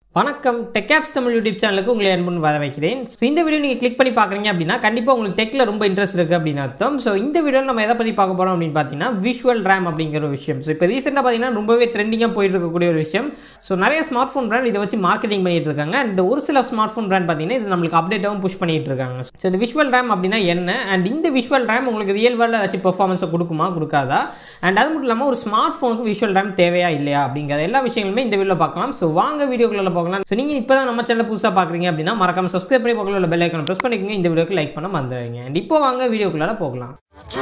வணக்கம் டெக்ஆப்ஸ் தமிழ் யூடியூப் சேனலுக்கு உங்களை அன்புன்னு வர வைக்கிறேன் ஸோ இந்த வீடியோ நீங்கள் கிளிக் பண்ணி பார்க்குறீங்க அப்படின்னா கண்டிப்பாக உங்களுக்கு டெக்கில் ரொம்ப இன்ட்ரெஸ்ட் இருக்குது அப்படின்னு அர்த்தம் ஸோ இந்த வீடியோவில் நம்ம எதை பற்றி பார்க்க போகிறோம் அப்படின்னு பார்த்தீங்கன்னா விஷுவல் ரேம் அப்படிங்கிற ஒரு விஷயம் ஸோ இப்போ ரீசெண்டாக பார்த்தீங்கன்னா ரொம்பவே ட்ரெண்டிங்காக போயிட்டு இருக்கக்கூடிய ஒரு விஷயம் ஸோ நிறைய ஸ்மார்ட் ஃபோன் பிராண்ட் இதை வச்சு மார்க்கெட்டிங் பண்ணிட்டு இருக்காங்க அண்ட் ஒரு சில ஸ்மார்ட் ஃபோன் பிராண்ட் பார்த்தீங்கன்னா இது நம்மளுக்கு அப்டேட்டாகவும் புஷ் பண்ணிட்டு இருக்காங்க ஸோ இந்த விஷுவல் ரேம் அப்படின்னா என்ன அண்ட் இந்த விஷுவல் ரேம் உங்களுக்கு ரியல் வேர்ல்டில் வச்சு பெர்ஃபார்மன்ஸை கொடுக்குமா கொடுக்காதா அண்ட் அது மட்டும் இல்லாமல் ஒரு ஸ்மார்ட் ஃபோனுக்கு விஷுவல் ரேம் தேவையா இல்லையா அப்படிங்கிற எல்லா விஷயங்களுமே இந்த வீடியோவில் பார்க்கலாம் ஸோ வாங்க வீடியோக்குள்ள போகலாம் ஸோ நீங்கள் இப்போ தான் நம்ம சேனல் புதுசாக பார்க்குறீங்க அப்படின்னா மறக்காம சப்ஸ்கிரைப் பண்ணி பக்கத்தில் உள்ள பெல் ஐக்கனை ப்ரெஸ் பண்ணிக்கோங்க இந்த வீடியோக்கு லைக் பண்ண மறந்துடுங்க அண்ட் இப்போ வாங்க வீடியோக்குள்ளார போகலாம்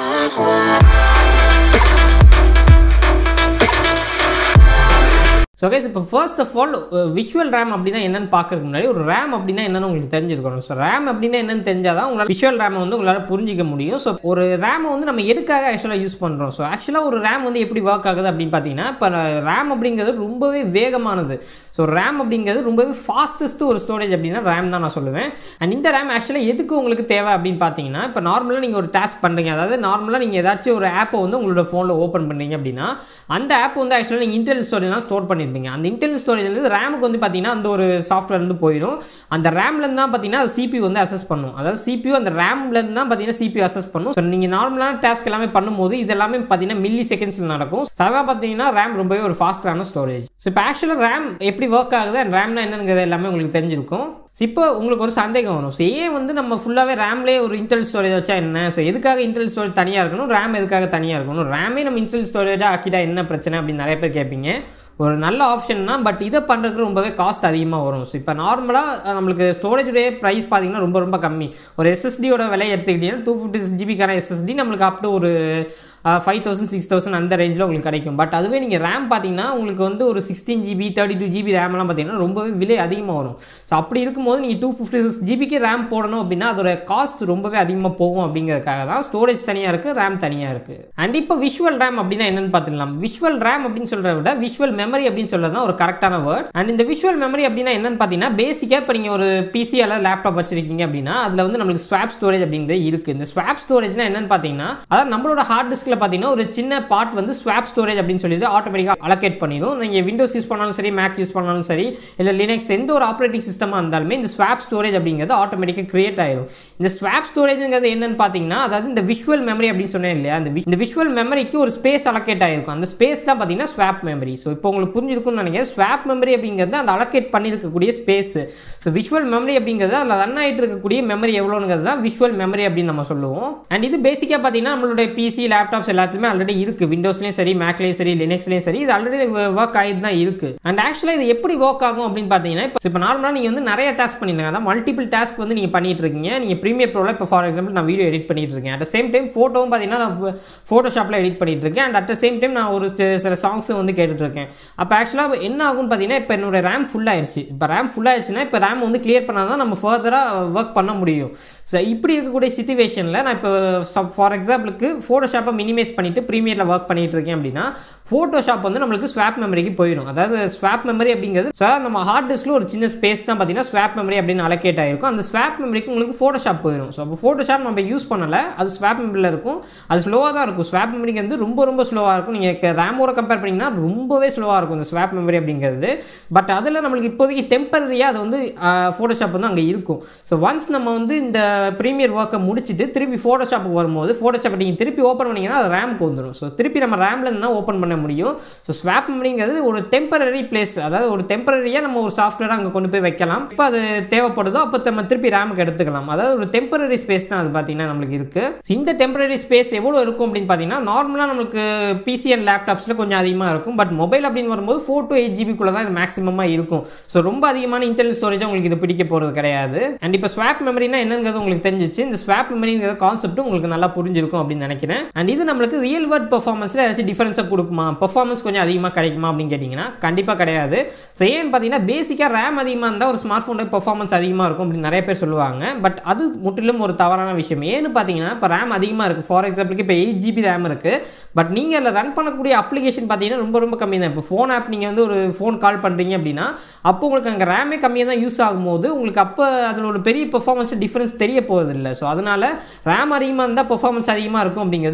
ஸோ கைஸ் இப்போ first of all visual RAM அப்படின்னா என்னன்னு பார்க்கறதுக்கு முன்னாடி ஒரு ரேம் அப்படின்னா என்னன்னு உங்களுக்கு தெரிஞ்சிருக்கணும் ஸோ ரேம் அப்படின்னா என்னன்னு தெரிஞ்சால் தான் உங்களால் விஷுவல் ரேமை வந்து உங்களால் புரிஞ்சிக்க முடியும் ஸோ ஒரு ரேமை வந்து நம்ம எதுக்காக ஆக்சுவலாக யூஸ் பண்ணுறோம் ஸோ ஆக்சுவலாக ஒரு ரேம் வந்து எப்படி ஒர்க் ஆகுது அப்படின்னு பார்த்தீங்கன்னா இப்போ ரேம் அப்படிங்கிறது ரொம்பவே வேகமானது ஸோ ரேம் அப்படிங்கிறது ரொம்பவே ஃபாஸ்டஸ்ட் ஒரு ஸ்டோரேஜ் அப்படின்னா ரேம் தான் நான் சொல்லுவேன் அண்ட் இந்த ரேம் ஆக்சுவலாக எதுக்கு உங்களுக்கு தேவை அப்படின்னு பார்த்தீங்கன்னா இப்போ நார்மலாக நீங்கள் ஒரு டாஸ்க் பண்ணுறீங்க அதாவது நார்மலாக நீங்கள் ஏதாச்சும் ஒரு ஆப்பை வந்து உங்களோட ஃபோனில் ஓப்பன் பண்ணுறீங்க அப்படின்னா அந்த ஆப் வந்து ஆக்சுவலாக நீங்கள் இன்டர்னல் ஸ்டோரேஜ் தான் ஸ்டோர் பண்ணியிருப்பீங்க அந்த இன்டர்னல் ஸ்டோரேஜ்லேருந்து ரேமுக்கு வந்து பார்த்தீங்கன்னா அந்த ஒரு சாஃப்ட்வேர் வந்து போயிடும் அந்த ரேம்லேருந்து தான் பார்த்தீங்கன்னா அது சிபி வந்து அசஸ் பண்ணும் அதாவது சிபியூ அந்த ரேம்லேருந்து தான் பார்த்தீங்கன்னா சிபியூ அசஸ் பண்ணும் ஸோ நீங்கள் நார்மலான டாஸ்க் எல்லாமே பண்ணும்போது இது எல்லாமே பார்த்தீங்கன்னா மில்லி செகண்ட்ஸில் நடக்கும் ஸோ அதெல்லாம் பார்த்தீங்கன்னா ரேம் ரொம்பவே ஒரு ஃபாஸ்டான ஸ்டோரேஜ் ஸோ இப்போ ஆக்சுவலாக ரேம் எப்படி ஒர்க் ஆகுது அண்ட் ரேம்னா என்னங்கிறது எல்லாமே உங்களுக்கு தெரிஞ்சிருக்கும் ஸோ இப்போ உங்களுக்கு ஒரு சந்தேகம் வரும் ஸோ ஏன் வந்து நம்ம ஃபுல்லாகவே ரேம்லேயே ஒரு இன்டர்னல் ஸ்டோரேஜ் வச்சா என்ன ஸோ எதுக்காக இன்டர்னல் ஸ்டோரேஜ் தனியாக இருக்கணும் ரேம் எதுக்காக தனியாக இருக்கணும் ரேமே நம்ம இன்டர்னல் ஸ்டோரேஜாக ஆக்கிட்டா என்ன பிரச்சனை அப்படின்னு நிறைய பேர் கேட்பீங்க ஒரு நல்ல ஆப்ஷன் தான் பட் இதை பண்ணுறதுக்கு ரொம்பவே காஸ்ட் அதிகமாக வரும் ஸோ இப்போ நார்மலாக நம்மளுக்கு ஸ்டோரேஜுடைய ப்ரைஸ் பார்த்தீங்கன்னா ரொம்ப ரொம்ப கம்மி ஒரு எஸ்எஸ்டியோட விலை எடுத்துக்கிட்டீங்கன்னா டூ ஃபிஃப்டி சிக்ஸ் ஜிபிக்கான எஸ்எஸ்டி நம்மளுக்கு அப் டு ஒரு ஃபைவ் தௌசண்ட் சிக்ஸ் தௌசண்ட் அந்த ரேஞ்சில் உங்களுக்கு கிடைக்கும் பட் அதுவே நீங்கள் ரேம் பார்த்தீங்கன்னா உங்களுக்கு வந்து ஒரு sixteen GB thirty two GB ரேம்லாம் பார்த்தீங்கன்னா ரொம்பவே விலை அதிகமாக வரும் ஸோ அப்படி இருக்கும்போது நீங்கள் டூ ஃபிஃப்டி சிக்ஸ் ஜிபிக்கு ரேம் போடணும் அப்படின்னா அதோட காஸ்ட் ரொம்பவே அதிகமாக போகும் அப்படிங்கிறதுக்காக தான் ஸ்டோரேஜ் தனியாக இருக்குது ரேம் தனியாக இருக்குது அண்ட் இப்போ விஷுவல் ரேம் அப்படின்னா என்னன்னு பார்த்துக்கலாம் விஷுவல் ரேம் அப்படின்னு சொல்கிறத விட விஷுவல் மெமரி அப்படின்னு சொல்கிறது தான் ஒரு கரெக்டான வேர்ட் அண்ட் இந்த விஷுவல் மெமரி அப்படின்னா என்னன்னு பார்த்தீங்கன்னா பேசிக்காக இப்போ நீங்கள் ஒரு பிசி அல்ல லேப்டாப் வச்சிருக்கீங்க அப்படின்னா அதில் வந்து நம்மளுக்கு ஸ்வாப் ஸ்டோரேஜ் அப்படிங்கிறது இருக்குது இந்த ஸ்வாப் ஸ்டோரேஜ்னா என்னன்னு பார்த்தீங்கன்னா அதாவது நம்மளோட ஹார்ட் டிஸ்கில் பார்த்தீங்கன்னா ஒரு சின்ன பார்ட் வந்து ஸ்வாப் ஸ்டோரேஜ் அப்படின்னு சொல்லிட்டு ஆட்டோமேட்டிக்காக அலோகேட் பண்ணிடும் நீங்கள் விண்டோஸ் யூஸ் பண்ணாலும் சரி மேக் யூஸ் பண்ணாலும் சரி இல்லை லினக்ஸ் எந்த ஒரு ஆப்ரேட்டிங் சிஸ்டமாக இருந்தாலுமே இந்த ஸ்வாப் ஸ்டோரேஜ் அப்படிங்கிறது ஆட்டோமேட்டிக்காக கிரியேட் ஆயிடும் இந்த ஸ்வாப் ஸ்டோரேஜ்ங்கிறது என்னன்னு பார்த்தீங்கன்னா அதாவது இந்த விஷுவல் மெமரி அப்படின்னு சொன்னேன் இல்லையா அந்த இந்த விஷுவல் மெமரிக்கு ஒரு ஸ்பேஸ் அலோகேட் ஆயிருக்கும் அந்த ஸ்பேஸ் தான் பார்த்தீங்கன்னா ஸ்வாப் மெமரி ஸோ இப்போ உங்களுக்கு புரிஞ்சிருக்கும்னு நினைக்கிறேன் ஸ்வாப் மெமரி அப்படிங்கிறது அந்த அலோகேட் பண்ணியிருக்கக்கூடிய ஸ்பேஸ் ஸோ விஷுவல் மெமரி அப்படிங்கிறது அதில் ரன் ஆகிட்டு இருக்கக்கூடிய மெமரி எவ்வளோங்கிறது தான் விஷுவல் மெமரி அப்படின்னு நம்ம சொல்லுவோம் அண்ட் இது பேசிக்காக பார்த்தீங்கன்னா நம்மளுடைய பிசி லேப்டாப்ஸ் எல்லாத்துலேயுமே ஆல்ரெடி இருக்குது விண்டோஸ்லேயும் சரி மேக்லேயும் சரி லினக்ஸ்லேயும் சரி இது ஆல்ரெடி ஒர்க் ஆகிட்டு தான் இருக்குது அண்ட் ஆக்சுவலாக இது எப்படி ஒர்க் ஆகும் அப்படின்னு பார்த்தீங்கன்னா இப்போ இப்போ நார்மலாக நீங்கள் வந்து நிறைய டாஸ்க் பண்ணிருங்க அதான் மல்டிபிள் டாஸ்க் வந்து நீங்கள் பண்ணிட்டு இருக்கீங்க நீங்கள் ப்ரீமியர் ப்ரோவில் இப்போ ஃபார் எக்ஸாம்பிள் நான் வீடியோ எடிட் பண்ணிட்டு இருக்கேன் அட் சேம் டைம் ஃபோட்டோவும் பார்த்தீங்கன்னா நான் ஃபோட்டோஷாப்பில் எடிட் பண்ணிட்டு இருக்கேன் அண்ட் அட் சேம் டைம் நான் ஒரு சில சாங்ஸும் வந்து கேட்டுட்டு இருக்கேன் அப்போ ஆக்சுவலாக என்ன ஆகும்னு பார்த்தீங்கன்னா இப்போ என்னோட ரேம் ஃபுல் ஆயிடுச்சு இப்போ ரேம் ஃபுல் ஆயிடுச்சுன்னா இப்போ ரேம் வந்து கிளியர் பண்ணால் தான் நம்ம ஃபர்தராக ஒர்க் பண்ண முடியும் ஸோ இப்படி இருக்கக்கூடிய சுச்சுவேஷனில் நான் இப்போ ஃபார் எக்ஸாம்பிளுக்கு ஃபோட்டோஷாப்பை மினிமைஸ் பண்ணிவிட்டு ப்ரீமியரில் ஒர்க் பண்ணிட்டு இருக்கேன் அப்படின்னா ஃபோட்டோஷாப் வந்து நம்மளுக்கு ஸ்வாப் மெமரிக்கு போயிடும் அதாவது ஸ்வாப் மெமரி அப்படிங்கிறது ஸோ நம்ம ஹார்ட் டிஸ்கில் ஒரு சின்ன ஸ்பேஸ் தான் பார்த்தீங்கன்னா ஸ்வாப் மெமரி அப்படின்னு அலோகேட் ஆகிருக்கும் அந்த ஸ்வாப் மெமரிக்கு உங்களுக்கு ஃபோட்டோஷாப் போயிடும் ஸோ அப்போ ஃபோட்டோஷாப் நம்ம யூஸ் பண்ணலை அது ஸ்வாப் மெமரியில் இருக்கும் அது ஸ்லோவாக தான் இருக்கும் ஸ்வாப் மெமரிக்கு வந்து ரொம்ப ரொம்ப ஸ்லோவாக இருக்கும் நீங்கள் ரேமோட கம்பேர் பண்ணிங்கன்னா ரொம்பவே ஸ்லோவாக இருக்கும் இந்த ஸ்வாப் மெமரி அப்படிங்கிறது பட் அதில் நம்மளுக்கு இப்போதைக்கு டெம்பரரியாக அது வந்து ஃபோட்டோஷாப் வந்து அங்கே இருக்கும் ஸோ ஒன்ஸ் நம்ம வந்து இந்த ப்ரீமியர் ஒர்க்கை முடிச்சுட்டு திருப்பி ஃபோட்டோஷாப்புக்கு வரும்போது ஃபோட்டோஷாப்பை நீங்கள் திருப்பி ஓப்பன் பண்ணிங்கன்னா அது ரேமுக்கு வந்துடும் ஸோ திருப்பி நம்ம ரேம்லேருந்து தான் ஓப்பன் பண்ண முடியும் ஸோ ஸ்வாப் மெமரிங்கிறது ஒரு டெம்பரரி பிளேஸ் அதாவது ஒரு டெம்பரரியாக நம்ம ஒரு சாஃப்ட்வேர் அங்கே கொண்டு போய் வைக்கலாம் இப்போ அது தேவைப்படுதோ அப்போ நம்ம திருப்பி ரேமுக்கு எடுத்துக்கலாம் அதாவது ஒரு டெம்பரரி ஸ்பேஸ் தான் அது பார்த்தீங்கன்னா நம்மளுக்கு இருக்குது இந்த டெம்பரரி ஸ்பேஸ் எவ்வளோ இருக்கும் அப்படின்னு பார்த்தீங்கன்னா நார்மலாக நம்மளுக்கு பிசி அண்ட் லேப்டாப்ஸில் கொஞ்சம் அதிகமாக இருக்கும் பட் மொபைல் அப்படின்னு வரும்போது ஃபோர் டு எயிட் ஜிபிக்குள்ளே தான் இது மேக்ஸிமமாக இருக்கும் ஸோ ரொம்ப அதிகமான இன்டர்னல் ஸ்டோரேஜ் உங்களுக்கு இது பிடிக்க போகிறது கிடையாது அண்ட் இப்போ ஸ்வாப் மெமரினா என்னங்கிறது உங்களுக்கு தெரிஞ்சிச்சு இந்த ஸ்வாப் மெமரிங்கிற கான்செப்ட் உங்களுக்கு நல்லா புரிஞ்சிருக்கும் அப்படின்னு நினைக்கிறேன் அண்ட் இது நம்மளுக்கு ரியல் வேர்ட் பர்ஃபார்மன்ஸில் ஏதாச்சும் டிஃபரன்ஸாக கொடுக்குமா பர்ஃபார்மன்ஸ் கொஞ்சம் அதிகமாக கிடைக்குமா அப்படின்னு கேட்டிங்கன்னா கண்டிப்பாக கிடையாது ஸோ ஏன்னு பார்த்தீங்கன்னா பேசிக்காக ரேம் அதிகமாக இருந்தால் ஒரு ஸ்மார்ட் ஃபோனோட பர்ஃபார்மன்ஸ் அதிகமாக இருக்கும் அப்படின்னு நிறைய பேர் சொல்லுவாங்க பட் அது முற்றிலும் ஒரு தவறான விஷயம் ஏன்னு பார்த்தீங்கன்னா இப்போ ரேம் அதிகமாக இருக்குது ஃபார் எக்ஸாம்பிளுக்கு இப்போ எயிட் ஜிபி ரேம் இருக்குது பட் நீங்கள் அதில் ரன் பண்ணக்கூடிய அப்ளிகேஷன் பார்த்தீங்கன்னா ரொம்ப ரொம்ப கம்மி தான் இப்போ ஃபோன் ஆப் நீங்கள் வந்து ஒரு ஃபோன் கால் பண்ணுறீங்க அப்படின்னா அப்போ உங்களுக்கு அங்கே ரேமே கம்மியாக தான் யூஸ் ஆகும்போது உங்களுக்கு அப்போ அதில் ஒரு பெரிய பெர்ஃபார்மன்ஸ் டிஃப்ரென்ஸ் தெரிய போகிறது இல்லை ஸோ அதனால் ரேம் அதிகமாக இருந்தால் பெர்ஃபார்மன்ஸ் அதிகமாக இருக்கும் அப்படிங்கிறது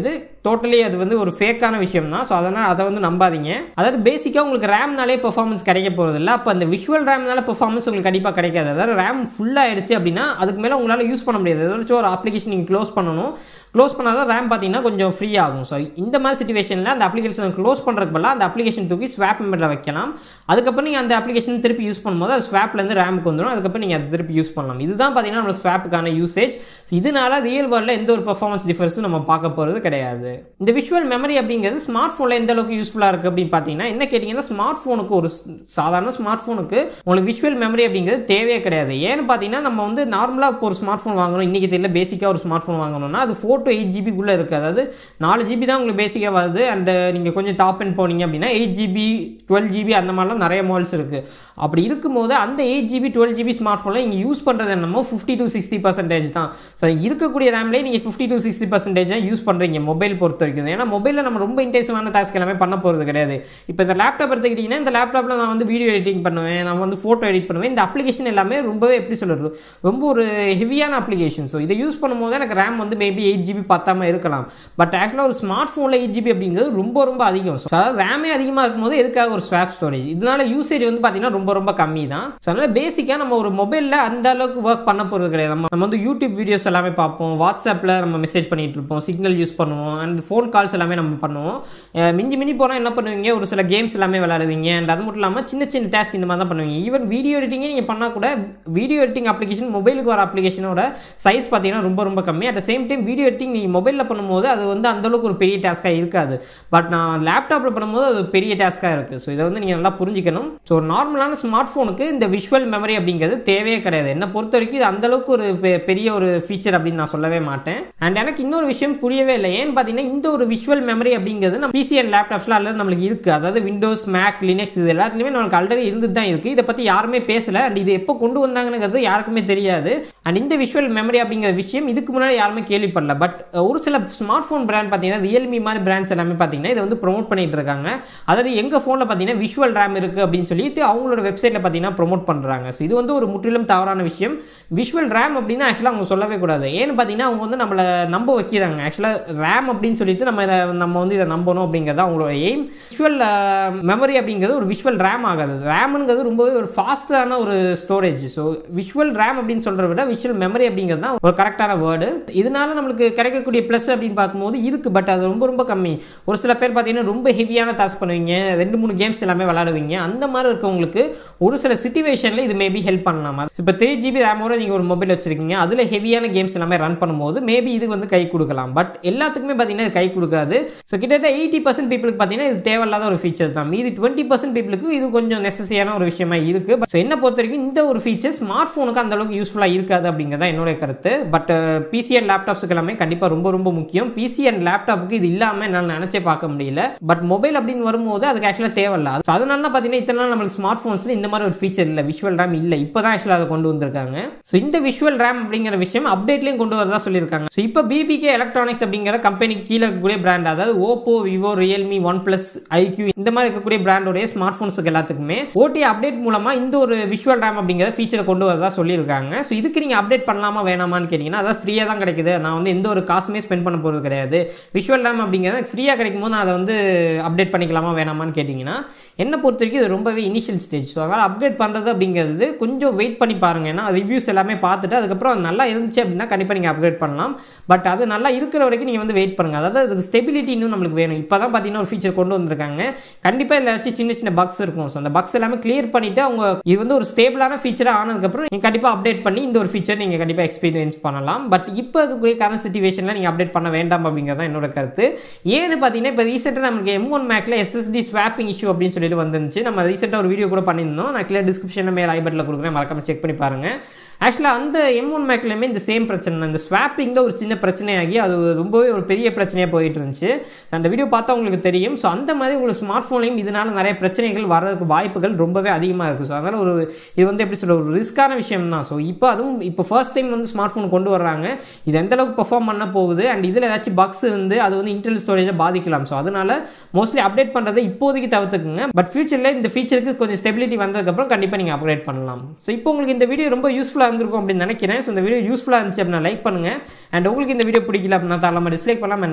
டோட்டலி அது வந்து ஒரு ஃபேக்கான விஷயம் தான் ஸோ அதனால் அதை வந்து நம்பாதீங்க அதாவது பேசிக்காக உங்களுக்கு ரேம்னாலே பெர்ஃபார்மன்ஸ் கிடைக்க போகிறது இல்லை அப்போ அந்த விஷுவல் ரேம்னால பெர்ஃபார்மன்ஸ் உங்களுக்கு கண்டிப்பாக கிடைக்காது அதாவது ரேம் ஃபுல்லாக ஆயிடுச்சு அப்படின்னா அதுக்கு மேலே உங்களால் யூஸ் பண்ண முடியாது ஏதாச்சும் ஒரு அப்ளிகேஷன் நீங்கள் க்ளோஸ் பண்ணணும் க்ளோஸ் பண்ணால் தான் ரேம் பார்த்தீங்கன்னா கொஞ்சம் ஃப்ரீ ஆகும் ஸோ இந்த மாதிரி சுச்சுவேஷனில் அந்த அப்ளிகேஷன் க்ளோஸ் பண்ணுறதுக்கு பதிலாக அந்த அப்ளிகேஷன் தூக்கி ஸ்வாப் மெம்பரில் வைக்கலாம் அதுக்கப்புறம் நீங்கள் அந்த அப்ளிகேஷன் திருப்பி யூஸ் பண்ணும்போது அது ஸ்வாப்லேருந்து ரேமுக்கு வந்துடும் அதுக்கப்புறம் நீங்கள் அதை திருப்பி யூஸ் பண்ணலாம் இதுதான் பார்த்தீங்கன்னா நம்மளுக்கு ஸ்வாப்புக்கான யூசேஜ் ஸோ இதனால ரியல் வேர்ல்டில் எந்த ஒரு பெர்ஃபார்மன்ஸ் டிஃபரன்ஸும் நம்ம பார்க்க போகிறது கிடையாது இந்த விஷுவல் மெமரி அப்படிங்கிறது ஸ்மார்ட் ஃபோனில் எந்த அளவுக்கு யூஸ்ஃபுல்லாக இருக்குது அப்படின்னு பார்த்தீங்கன்னா என்ன கேட்டிங்கன்னா ஸ்மார்ட் ஃபோனுக்கு ஒரு சாதாரண ஸ்மார்ட் ஃபோனுக்கு உங்களுக்கு விஷுவல் மெமரி அப்படிங்கிறது தேவையே கிடையாது ஏன்னு பார்த்தீங்கன்னா நம்ம வந்து நார்மலாக இப்போ ஒரு ஸ்மார்ட் ஃபோன் வாங்கணும் இன்றைக்கி தெரியல பேசிக்காக ஒரு ஸ்மார்ட் ஃபோன் வாங்கணும்னா அது ஃபோர் டு எயிட் ஜிபிக்குள்ளே இருக்குது அதாவது நாலு ஜிபி தான் உங்களுக்கு பேசிக்காக வருது அண்ட் நீங்கள் கொஞ்சம் டாப் அண்ட் போனீங்க அப்படின்னா எயிட் ஜிபி டுவெல் ஜிபி அந்த மாதிரிலாம் நிறைய மாடல்ஸ் இருக்குது அப்படி இருக்கும்போது அந்த eight GB twelve GB smart ஃபோனில் நீங்கள் யூஸ் பண்ணுறது என்னமோ ஃபிஃப்டி டு சிக்ஸ்டி பர்சன்டேஜ் தான் ஸோ இருக்கக்கூடிய ரேம்லேயே நீங்கள் ஃபிஃப்டி டு சிக்ஸ்டி பர்சன்டேஜ் தான் யூஸ் பண்ணுறீங்க மொபைல் பொறுத்த வரைக்கும் ஏன்னா மொபைலில் நம்ம ரொம்ப இன்டென்சிவான டாஸ்க் எல்லாமே பண்ண போகிறது கிடையாது இப்போ இந்த லேப்டாப் எடுத்துக்கிட்டிங்கன்னா இந்த லேப்டாப்பில் நான் வந்து வீடியோ எடிட்டிங் பண்ணுவேன் நான் வந்து ஃபோட்டோ எடிட் பண்ணுவேன் இந்த அப்ளிகேஷன் எல்லாமே ரொம்பவே எப்படி சொல்கிறது ரொம்ப ஒரு ஹெவியான அப்ளிகேஷன் ஸோ இதை யூஸ் பண்ணும்போது எனக்கு ரேம் வந்து மேபி எயிட் ஜிபி பத்தாம இருக்கலாம் பட் ஆக்சுவலாக ஒரு ஸ்மார்ட் ஃபோனில் எயிட் ஜிபி அப்படிங்கிறது ரொம்ப ரொம்ப அதிகம் ஸோ அதாவது ரேமே அதிகமாக இருக்கும்போது எதுக்காக ஒரு ஸ்வாப் ஸ்டோரேஜ் இதனால யூசேஜ் வந்து பார்த்தீங்கன்னா ரொம்ப ரொம்ப கம்மி தான் ஸோ அதனால் பேசிக்காக நம்ம ஒரு மொபைலில் அந்த அளவுக்கு ஒர்க் பண்ண போகிறது கிடையாது நம்ம நம்ம வந்து யூடியூப் வீடியோஸ் எல்லாமே பார்ப்போம் வாட்ஸ்அப்பில் நம்ம மெசேஜ் பண்ணிட்டு இருப்போம் சிக்னல் யூஸ் பண்ணுவோம் அண்ட் ஃபோன் கால்ஸ் எல்லாமே நம்ம பண்ணுவோம் அஹ் மிஞ்சி மிஞ்சி போனால் என்ன பண்ணுவீங்க ஒரு சில கேம்ஸ் எல்லாமே விளையாடுவீங்க அண்ட் அது மட்டும் இல்லாமல் சின்ன சின்ன டாஸ்க் இந்த மாதிரி தான் பண்ணுவீங்க ஈவன் வீடியோ எடிட்டிங்கே நீங்கள் பண்ணால் கூட வீடியோ எடிட்டிங் அப்ளிகேஷன் மொபைலுக்கு வர அப்ளிகேஷனோட சைஸ் பார்த்தீங்கன்னா ரொம்ப ரொம்ப கம்மி at same time video editing நீங்கள் மொபைலில் பண்ணும்போது அது வந்து அந்தளவுக்கு ஒரு பெரிய டாஸ்க்காக இருக்காது பட் நான் லேப்டாப்பில் பண்ணும்போது அது பெரிய டாஸ்க்காக இருக்குது ஸோ இதை வந்து நீங்கள் நல்லா புரிஞ்சுக்கணும் ஸோ நார்மலான ஸ்மார்ட் ஃபோனுக்கு இந்த விஷுவல் மெமரி அப்படிங்கிறது தேவையே கிடையாது என்னை பொறுத்த வரைக்கும் இது அந்தளவுக்கு ஒரு பெ- பெரிய ஒரு ஃபீச்சர் அப்படின்னு நான் சொல்லவே மாட்டேன் அண்ட் எனக்கு இன்னொரு விஷயம் புரியவே இல்லை ஏன்னு பார்த்தீங்கன்னா இந்த ஒரு விஷுவல் மெமரி அப்படிங்கிறது நம்ம பிசி அண்ட் லேப்டாப்ஸ்லாம் அல்லது நம்மளுக்கு இருக்குது அதாவது விண்டோஸ் மேக் லினக்ஸ் இது எல்லாத்துலேயுமே நம்மளுக்கு ஆல்ரெடி இருந்துட்டு தான் இருக்குது இதை பற்றி யாருமே பேசல அண்ட் இது எப்போ கொண்டு வந்தாங்கங்கிறது யாருக்குமே தெரியாது அண்ட் இந்த விஷுவல் மெமரி அப்படிங்கிற விஷயம் இதுக்கு முன்னாடி யாருமே கேள்விப்படல பட் ஒரு சில ஸ்மார்ட் ஃபோன் பிராண்ட் பார்த்தீங்கன்னா ரியல்மி மாதிரி பிராண்ட்ஸ் எல்லாமே பார்த்தீங்கன்னா இதை வந்து ப்ரோமோட் பண்ணிட்டு இருக்காங்க அதாவது எங்கள் ஃபோனில் பார்த்தீங்கன்னா விஷுவல் ரேம் இருக்குது அப்படின்னு சொல்லிட்டு அவங்களோட வெப்சைட்டில் பார்த்தீங்கன்னா ப்ரோமோட் பண்ணுறாங்க ஸோ இது வந்து ஒரு முற்றிலும் தவறான விஷயம் விஷுவல் ரேம் அப்படின்னு ஆக்சுவலாக அவங்க சொல்லவே கூடாது ஏன்னு பார்த்தீங்கன்னா அவங்க வந்து நம்மளை நம்ப வைக்கிறாங்க ஆக்சுவலாக ரேம் அப்படின்னு சொல்லிட்டு நம்ம இதை நம்ம வந்து இதை நம்பணும் அப்படிங்கிறது அவங்களோட எய்ம் விஷுவல் மெமரி அப்படிங்கிறது ஒரு விஷுவல் ரேம் ஆகாது ரேம்ங்கிறது ரொம்பவே ஒரு ஃபாஸ்டான ஒரு ஸ்டோரேஜ் ஸோ விஷுவல் ரேம் அப்படின்னு சொல்கிறத விட விஷுவல் மெமரி அப்படிங்கிறது தான் ஒரு கரெக்டான வேர்டு இதனால நம்மளுக்கு கிடைக்கக்கூடிய ப்ளஸ் அப்படின்னு பார்க்கும்போது இருக்குது பட் அது ரொம்ப ரொம்ப கம்மி ஒரு சில பேர் பார்த்தீங்கன்னா ரொம்ப ஹெவியான டாஸ்க் பண்ணுவீங்க ரெண்டு மூணு கேம்ஸ் எல்லாமே விளாடுவீங்க அந்த மாதிரி இருக்கவங்களுக்கு ஒரு சில சுச்சுவேஷனில் இது மேபி ஹெல்ப் பண்ணலாம் இப்போ த்ரீ ஜிபி ரேமோட நீங்கள் ஒரு மொபைல் வச்சிருக்கீங்க அதில் ஹெவியான கேம்ஸ் எல்லாமே ரன் பண்ணும்போது மேபி இது வந்து கை கொடுக்கலாம் பட் எல்லாத்துக்குமே பார்த்தீங்கன்னா இது கை கொடுக்காது ஸோ கிட்டத்தட்ட எயிட்டி பர்சன்ட் பீப்புளுக்கு பார்த்தீங்கன்னா இது தேவையில்லாத ஒரு ஃபீச்சர் தான் மீதி டுவெண்ட்டி பர்சன்ட் பீப்புளுக்கு இது கொஞ்சம் நெசசியான ஒரு விஷயமா இருக்கு ஸோ என்ன பொறுத்த வரைக்கும் இந்த ஒரு ஃபீச்சர் ஸ்மார்ட் ஃபோனுக்கு அந்த அளவுக்கு யூஸ்ஃபுல்லாக இருக்காது அப்படிங்கிறதா என்னுடைய கருத்து பட் பிசி அண்ட் லேப்டாப்ஸுக்கு எல்லாமே கண்டிப்பாக ரொம்ப ரொம்ப முக்கியம் பிசி அண்ட் லேப்டாப்புக்கு இது இல்லாமல் என்னால் நினச்சே பார்க்க முடியல பட் மொபைல் அப்படின்னு வரும்போது அதுக்கு ஆக்சுவலாக தேவையில்ல ஸோ அதனால தான் பார்த்தீங்கன்னா இத்தனை நாள் நம்மளுக்கு ஸ்மார்ட் ஃபோன்ஸில் இந்த மாதிரி ஒரு ஃபீச்சர் இல்லை விஷுவல் ரேம் இல்லை இப்போ தான் ஆக்சுவலாக அதை கொண்டு வந்திருக்காங்க ஸோ இந்த விஷுவல் ரேம் அப்படிங்கிற விஷயம் அப்டேட்லையும் கொண்டு வரதா சொல்லியிருக்காங்க ஸோ இப்போ பிபிகே எலக்ட்ரானிக்ஸ் அப்படிங்கிற கம்பெனிக்கு கீழே இருக்கக்கூடிய பிராண்ட் அதாவது Oppo Vivo Realme OnePlus iQOO இந்த மாதிரி இருக்கக்கூடிய பிராண்டோடைய ஸ்மார்ட் ஃபோன்ஸுக்கு எல்லாத்துக்குமே ஓடி அப்டேட் மூலமாக இந்த ஒரு விஷுவல் ரேம் அப்படிங்கிற ஃபீச்சரை கொண்டு வரதா சொல்லியிருக்காங்க ஸோ இதுக்கு நீங்கள் அப்டேட் பண்ணலாமா வேணாமான்னு கேட்டிங்கன்னா அதாவது ஃப்ரீயாக தான் கிடைக்குது நான் வந்து எந்த ஒரு காசுமே ஸ்பெண்ட் பண்ண போகிறது கிடையாது விஷுவல் ரேம் அப்படிங்கிறது ஃப்ரீயாக கிடைக்கும் போது நான் அதை வந்து அப்டேட் பண்ணிக்கலாமா வேணாமான்னு கேட்டிங்கன்னா என்னை பொறுத்த வரைக்கும் இது ரொம்பவே இனிஷியல் ஸ்டேஜ் ஸோ அதனால் அப்டேட் பண்ணுறது அப்படிங்கிறது கொஞ்சம் வெயிட் பண்ணி பாருங்க ஏன்னா ரிவ்யூஸ் எல்லாமே பார்த்துட்டு அதுக்கப்புறம் அது நல்லா இருந்துச்சு அப்படின்னா கண்டிப்பாக நீங்கள் அப்கிரேட் பண்ணலாம் பட் அது நல்லா இருக்கிற வரைக்கும் நீங்கள் வந்து வெயிட் பண்ணுங்கள் அதாவது அதுக்கு ஸ்டெபிலிட்டி இன்னும் நம்மளுக்கு வேணும் இப்போ தான் பார்த்தீங்கன்னா ஒரு ஃபீச்சர் கொண்டு வந்திருக்காங்க கண்டிப்பாக இதில் ஏதாச்சும் சின்ன சின்ன பக்ஸ் இருக்கும் ஸோ அந்த பக்ஸ் எல்லாமே கிளியர் பண்ணிவிட்டு அவங்க இது வந்து ஒரு ஸ்டேபிளான ஃபீச்சராக ஆனதுக்கப்புறம் நீங்கள் கண்டிப்பாக அப்டேட் பண்ணி இந்த ஒரு ஃபீச்சர் நீங்கள் கண்டிப்பாக எக்ஸ்பீரியன்ஸ் பண்ணலாம் பட் இப்போ இருக்கக்கூடிய கரண்ட் சுச்சுவேஷனில் நீங்கள் அப்டேட் பண்ண வேண்டாம் அப்படிங்கிறது தான் என்னோட கருத்து ஏன்னு பார்த்தீங்கன்னா இப்போ ரீசெண்டாக நமக்கு எம் ஒன் மேக்கில் எஸ்எஸ்டி ஸ்வாப்பிங் இஷ்யூ அப்படின்னு சொல்லிட்டு வந்துருந்துச்சு நம்ம ரீசெண்டாக ஒரு வீடியோ கூட பண்ணியிருந்தோம் நான் கிளியர் டிஸ்கிரிப்ஷனில் மேலே ஐபட்டில் கொடுக்குறேன் மறக்காம செக் பண்ணி பாருங்கள் ஆக்சுவலாக அந்த எம் ஒன் மேக்லையுமே இந்த சேம் பிரச்சனை இந்த ஸ்வாப்பிங்கில் ஒரு சின்ன பிரச்சனையாகி அது ரொம்பவே ஒரு பெரிய பிரச்சனையாக போயிட்டு இருந்துச்சு அந்த வீடியோ பார்த்தா உங்களுக்கு தெரியும் ஸோ அந்த மாதிரி உங்களுக்கு ஸ்மார்ட் ஃபோன்லையும் இதனால நிறைய பிரச்சனைகள் வர்றதுக்கு வாய்ப்புகள் ரொம்பவே அதிகமாக இருக்குது ஸோ அதனால் ஒரு இது வந்து எப்படி சொல்ற ஒரு ரிஸ்க்கான விஷயம் தான் ஸோ இப்போ அதுவும் இப்போ ஃபர்ஸ்ட் டைம் வந்து ஸ்மார்ட் ஃபோன் கொண்டு வர்றாங்க இது எந்த அளவுக்கு பெர்ஃபார்ம் பண்ண போகுது அண்ட் இதில் ஏதாச்சும் பக்ஸ் இருந்து அது வந்து இன்டர்னல் ஸ்டோரேஜை பாதிக்கலாம் ஸோ அதனால மோஸ்ட்லி அப்டேட் பண்ணுறதை இப்போதைக்கு தவிர்த்துக்குங்க பட் ஃபியூச்சரில் இந்த ஃபீச்சருக்கு கொஞ்சம் ஸ்டெபிலிட்டி வந்ததுக்கப்புறம் கண்டிப்பாக நீங்கள் அப்கிரேட் பண்ணலாம் ஸோ இப்போ உங்களுக்கு இந்த வீடியோ ரொம்ப யூஸ்ஃபுல்லாக இருந்திருக்கும் அப்படின்னு நினைக்கிறேன் ஸோ இந்த வீடியோ யூஸ்ஃபுல்லாக இருந்துச்சு அப்படின்னா லைக் பண்ணுங்கள் அண்ட் உங்களுக்கு இந்த வீடியோ பிடிக்கல அப்படின்னா தாராளமாக டிஸ்லைக் பண்ணலாம்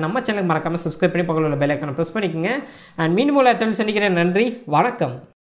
அண்ட் நம்ம சேனலுக்கு மறக்காமல் சப்ஸ்கிரைப் பண்ணி பக்கத்தில் உள்ள பெல் ஐக்கானை ப்ரெஸ் பண்ணிக்கோங்க அண்ட் மீண்டும் உள்ள தமிழ் சந்திக்கிறேன் நன்றி வணக்கம்